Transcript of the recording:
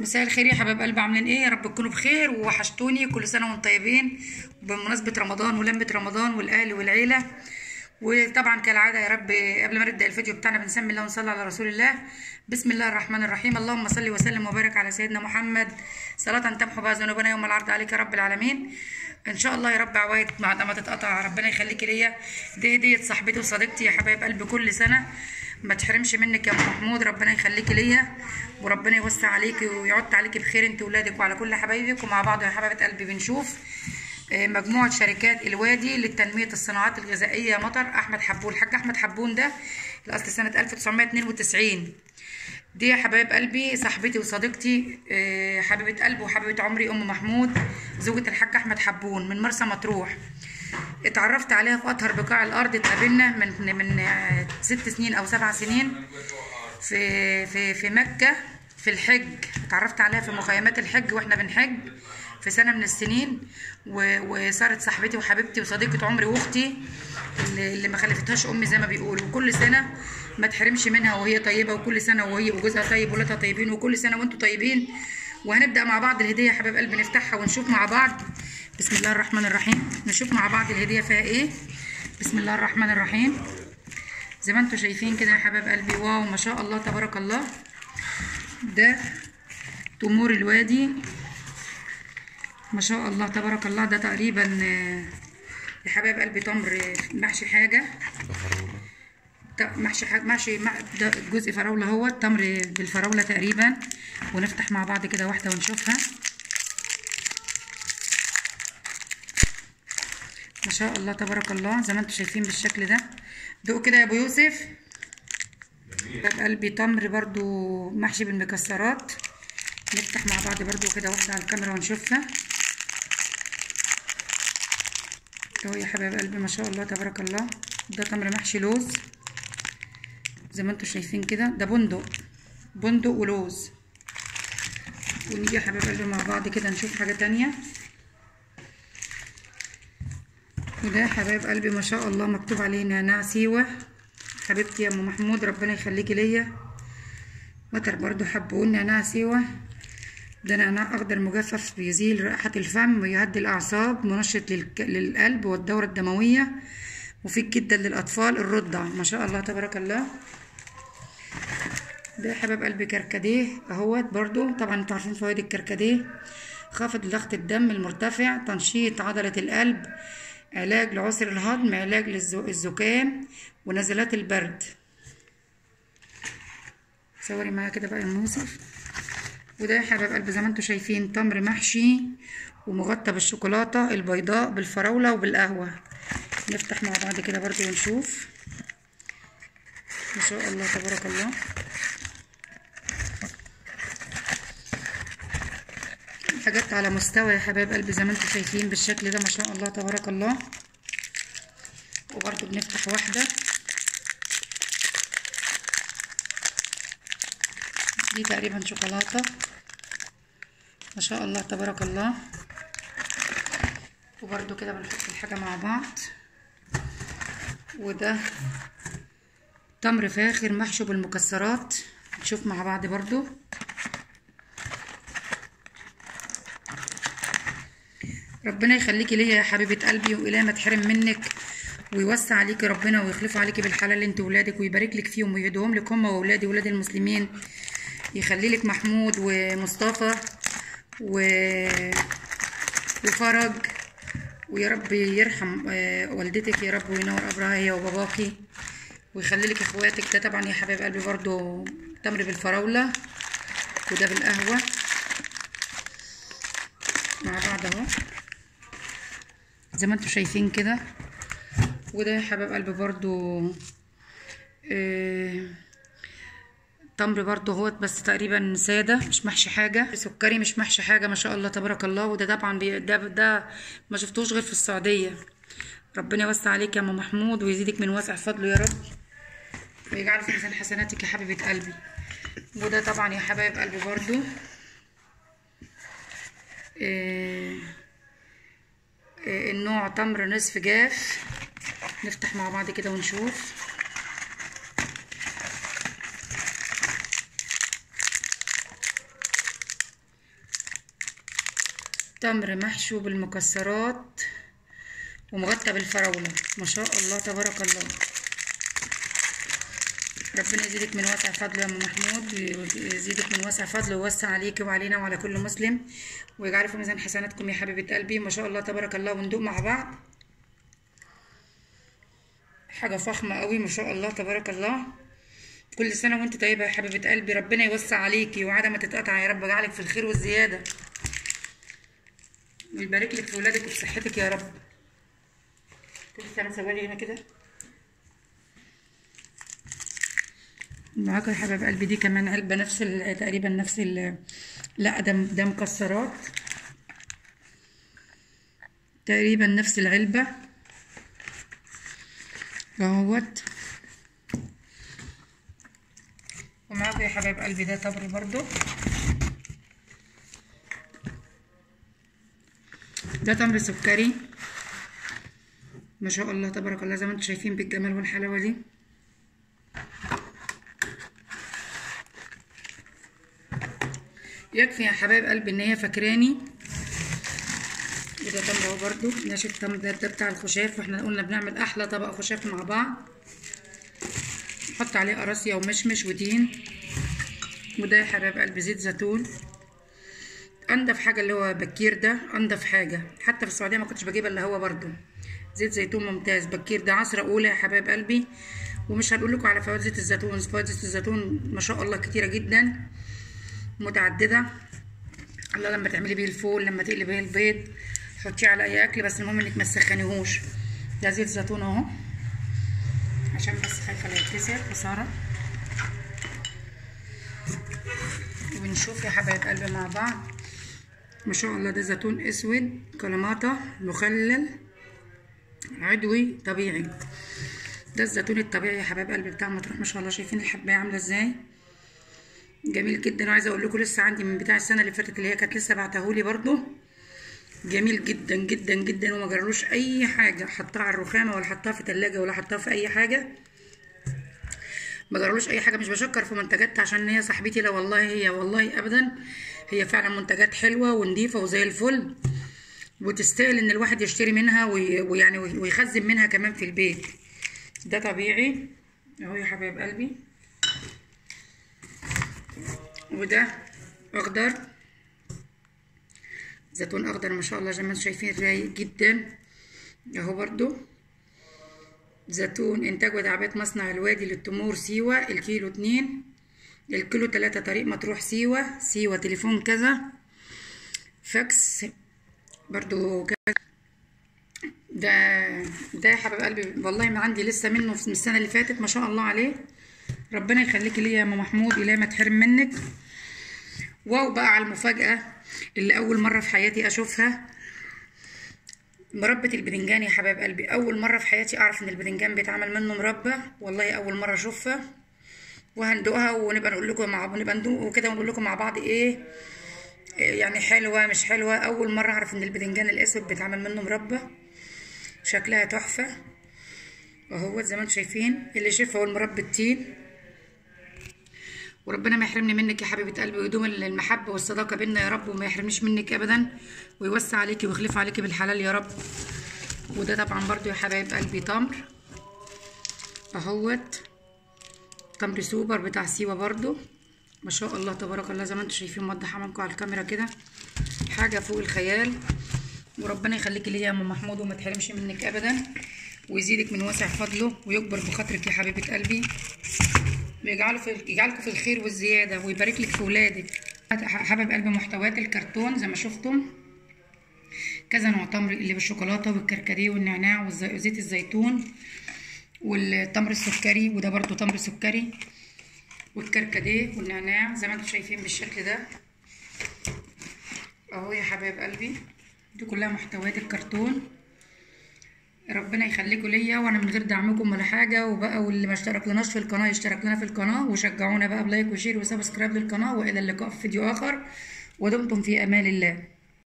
مساء الخير يا حبايب قلبي عاملين ايه يا رب تكونوا بخير ووحشتوني كل سنه وانتم طيبين بمناسبه رمضان ولمه رمضان والاهل والعيله وطبعا كالعاده يا رب قبل ما نبدا الفيديو بتاعنا بنسمي الله ونصلي على رسول الله بسم الله الرحمن الرحيم اللهم صل وسلم وبارك على سيدنا محمد صلاه تمحو بها ذنوبنا يوم العرض عليك يا رب العالمين ان شاء الله يا رب عوايد بعد ما تتقطع ربنا يخليكي ليا دي هديه صاحبتي وصديقتي يا حبايب قلبي كل سنه ما تحرمش منك يا ام محمود ربنا يخليكي ليا وربنا يوسع عليكي ويعد عليكي بخير انت واولادك وعلى كل حبايبك ومع بعض يا حبايبه قلبي بنشوف آه، مجموعه شركات الوادي لتنميه الصناعات الغذائيه مطر احمد حبون الحاج احمد حبون ده الاصل سنه 1992 دي يا حبايب قلبي صاحبتي وصديقتي آه، حبيبه قلبي وحبيبه عمري ام محمود زوجة الحاج احمد حبون من مرسى مطروح اتعرفت عليها في اطهر بقاع الارض اتقابلنا من من آه، ست سنين او سبع سنين في في في مكه في الحج اتعرفت عليها في مخيمات الحج واحنا بنحج في سنه من السنين و- وصارت صاحبتي وحبيبتي وصديقه عمري واختي اللي, اللي ما خلفتهاش امي زي ما بيقولوا وكل سنه ما تحرمش منها وهي طيبه وكل سنه وهي وجوزها طيب وولادها طيبين وكل سنه وانتم طيبين وهنبدا مع بعض الهديه يا حبايب قلبي نفتحها ونشوف مع بعض بسم الله الرحمن الرحيم نشوف مع بعض الهديه فيها ايه بسم الله الرحمن الرحيم زي ما انتم شايفين كده يا حبايب قلبي واو ما شاء الله تبارك الله ده تمور الوادي ما شاء الله تبارك الله ده تقريبا آه، يا حبايب قلبي تمر آه، محشي حاجه ت- محشي حاجة محشي مع- ده جزء فراوله هو التمر بالفراوله تقريبا ونفتح مع بعض كده واحده ونشوفها ما شاء الله تبارك الله زي ما انتم شايفين بالشكل ده دوق كده يا ابو يوسف باب قلبي تمر برضو محشي بالمكسرات نفتح مع بعض برضو كده واحدة على الكاميرا ونشوفها اهو يا حبايب قلبي ما شاء الله تبارك الله ده تمر محشي لوز زي ما انتم شايفين كده ده بندق بندق ولوز ونيجي يا حبايب قلبي مع بعض كده نشوف حاجة تانية وده يا حبايب قلبي ما شاء الله مكتوب عليه نعناع سيوة حبيبتي يا ام محمود ربنا يخليكي ليا مطر برضو حبون نعناع سيوة ده نعناع اخضر مجفف بيزيل رائحة الفم ويهدي الاعصاب منشط للك... للقلب والدورة الدموية مفيد جدا للاطفال الرضع ما شاء الله تبارك الله ده يا حبايب قلبي كركديه اهوت برضو طبعا انتوا عارفين فوائد الكركديه خافض ضغط الدم المرتفع تنشيط عضلة القلب علاج لعسر الهضم علاج للزكام ونزلات البرد صوري معايا كده بقى يا أم يوسف وده يا حبايب قلبي زي ما انتوا شايفين تمر محشي ومغطى بالشوكولاتة البيضاء بالفراولة وبالقهوة نفتح مع بعض كده برضو ونشوف ما شاء الله تبارك الله حاجات على مستوى يا حبايب قلبي زي ما انتم شايفين بالشكل ده ما شاء الله تبارك الله وبرضو بنفتح واحدة دي تقريبا شوكولاتة ما شاء الله تبارك الله وبرضو كده بنحط الحاجة مع بعض وده تمر فاخر محشو بالمكسرات نشوف مع بعض برضو ربنا يخليكي ليا يا حبيبة قلبي وإله ما تحرم منك ويوسع عليكي ربنا ويخلف عليكي بالحلال انت وولادك ويبارك لك فيهم ويهديهم لك هم واولادي ولاد المسلمين يخلي لك محمود ومصطفى و... وفرج ويا رب يرحم آه، والدتك يا رب وينور قبرها هي وباباكي ويخلي لك اخواتك ده طبعا يا حبايب قلبي برضو تمر بالفراولة وده بالقهوة مع بعض اهو زي ما انتم شايفين كده وده يا حبايب قلبي برضو آه، تمر برضو اهوت بس تقريبا سادة مش محشي حاجة سكري مش محشي حاجة ما شاء الله تبارك الله وده طبعا بي ده ده ما شفتوش غير في السعودية ربنا يوسع عليك يا ام محمود ويزيدك من واسع فضله يا رب ويجعل في ميزان حسناتك يا حبيبة قلبي وده طبعا يا حبايب قلبي برضو آه، آه، النوع تمر نصف جاف نفتح مع بعض كده ونشوف تمر محشو بالمكسرات ومغطى بالفراولة ما شاء الله تبارك الله ربنا يزيدك من واسع فضله يا ام محمود ويزيدك من واسع فضله ويوسع عليك وعلينا وعلى كل مسلم ويجعل في ميزان حسناتكم يا حبيبه قلبي ما شاء الله تبارك الله وندوق مع بعض حاجه فخمه قوي ما شاء الله تبارك الله كل سنه وانت طيبه يا حبيبه قلبي ربنا يوسع عليكي وعدم ما تتقطع يا رب يجعلك في الخير والزياده ويبارك لك في ولادك وفي صحتك يا رب كل سنه سوالي هنا كده معاكم يا حبايب قلبي دي كمان علبة نفس ال- تقريبا نفس ال لا ده ده مكسرات تقريبا نفس العلبة اهوت ومعاكم يا حبايب قلبي ده تمر برضو ده تمر سكري ما شاء الله تبارك الله زي ما انتم شايفين بالجمال والحلاوة دي يكفي يا حبايب قلبي ان هي فاكراني وده تمر اهو برضو ناشف التمر ده, ده بتاع الخشاف واحنا قلنا بنعمل احلى طبق خشاف مع بعض نحط عليه قراصية ومشمش وتين وده يا حبايب قلبي زيت زيتون انضف حاجة اللي هو بكير ده انضف حاجة حتى في السعودية ما كنتش بجيب الا هو برضو زيت زيتون ممتاز بكير ده عصرة اولى يا حبايب قلبي ومش هنقول لكم على فوائد زيت الزيتون فوائد زيت الزيتون ما شاء الله كتيرة جدا متعدده الله لما تعملي بيه الفول لما تقلي بيه البيض حطيه على اي اكل بس المهم انك ما تسخنيهوش ده زيت زيتون اهو عشان بس خايفه لا يتكسر خساره ونشوف يا حبايب قلبي مع بعض ما شاء الله ده زيتون اسود كلاماتا مخلل عضوي طبيعي ده الزيتون الطبيعي يا حبايب قلبي بتاع مطروح ما شاء الله شايفين الحبايه عامله ازاي جميل جدا وعايزه اقول لكم لسه عندي من بتاع السنه اللي فاتت اللي هي كانت لسه بعتهولي برضو جميل جدا جدا جدا وما جرالوش اي حاجه حطها على الرخامه ولا حطها في تلاجة ولا حطها في اي حاجه ما جرالوش اي حاجه مش بشكر في منتجاتها عشان هي صاحبتي لا والله هي والله ابدا هي فعلا منتجات حلوه ونضيفه وزي الفل وتستاهل ان الواحد يشتري منها وي- ويعني ويخزن منها كمان في البيت ده طبيعي اهو يا حبايب قلبي وده اخضر زيتون اخضر ما شاء الله زي ما انتم شايفين رايق جدا اهو برضو زيتون انتاج ودعبات مصنع الوادي للتمور سيوة الكيلو اتنين الكيلو تلاتة طريق مطروح سيوة سيوة تليفون كذا فاكس برضو كذا ده ده يا حبيب قلبي والله ما عندي لسه منه من السنة اللي فاتت ما شاء الله عليه ربنا يخليكي ليا يا ام محمود الهي ما تحرم منك واو بقى على المفاجأة اللي أول مرة في حياتي أشوفها مربى البدنجان يا حبايب قلبي أول مرة في حياتي أعرف إن البدنجان بيتعمل منه مربى والله أول مرة أشوفها وهندوقها ونبقى نقول لكم مع نبقى ندوق وكده ونقول لكم مع بعض إيه إيه يعني حلوة مش حلوة أول مرة أعرف إن البدنجان الأسود بيتعمل منه مربى شكلها تحفة وهو زي ما انتم شايفين اللي شايفه هو المربى التين وربنا ما يحرمني منك يا حبيبه قلبي ويدوم المحبه والصداقه بينا يا رب وما يحرمنيش منك ابدا ويوسع عليكي ويخلف عليكي بالحلال يا رب وده طبعا برضو يا حبايب قلبي تمر اهوت تمر سوبر بتاع سيوه برضو ما شاء الله تبارك الله زي ما انتم شايفين موضحه منكم على الكاميرا كده حاجه فوق الخيال وربنا يخليكي ليا يا ام محمود وما تحرمش منك ابدا ويزيدك من واسع فضله ويكبر بخاطرك يا حبيبه قلبي ويجعله في يجعلكم في الخير والزياده ويبارك لك في ولادك حبايب قلبي محتويات الكرتون زي ما شفتم كذا نوع تمر اللي بالشوكولاته والكركديه والنعناع والزي- وزيت الزيتون والتمر السكري وده برضو تمر سكري والكركديه والنعناع زي ما انتم شايفين بالشكل ده اهو يا حبايب قلبي دي كلها محتويات الكرتون ربنا يخليكم ليا وانا من غير دعمكم ولا حاجه وبقى واللي ما اشتركلناش في القناه يشترك لنا في القناه وشجعونا بقى بلايك وشير وسبسكرايب للقناه والى اللقاء في فيديو اخر ودمتم في امان الله